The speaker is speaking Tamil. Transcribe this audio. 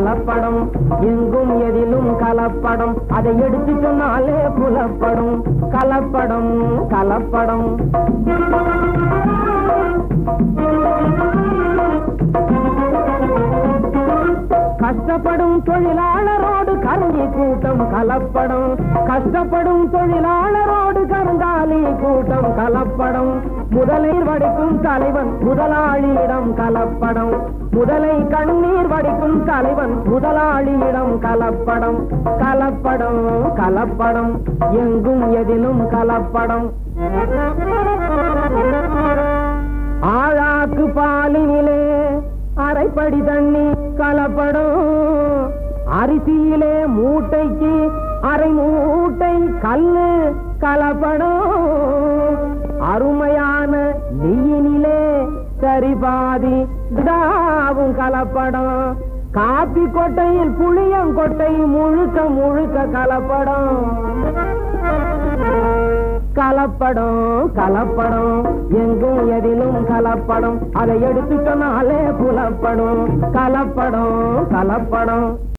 கலப்படம் எங்கும் எதிலும் கலப்படம் அதை எடுத்து சொன்னாலே புலப்படும் கலப்படம் கலப்படம் கஷ்டப்படும் தொழிலாளரோடு கருங்கி கூட்டம் கலப்படம் கஷ்டப்படும் தொழிலாளரோடு கருங்காலி கூட்டம் கலப்படம் முதலை வடிக்கும் தலைவன் முதலாளியிடம் கலப்படம் முதலை கண்ணீர் வடிக்கும் தலைவன் முதலாளியிடம் கலப்படம் கலப்படம் கலப்படம் எங்கும் எதிலும் கலப்படம் ஆழாக்கு பாலினிலே அரைப்படி தண்ணி கலப்படம் அரிசியிலே மூட்டைக்கு அரை மூட்டை கல்லு கலப்படம் அருமையான நெய்யினிலே சரிபாதி தாவும் கலப்படம் காப்பி கொட்டையில் புளியங்கொட்டை முழுக்க முழுக்க கலப்படம் கலப்படம் கலப்படம் எங்கும் எதிலும் கலப்படம் அதை எடுத்து சொன்னாலே புலப்படும் கலப்படம் கலப்படம்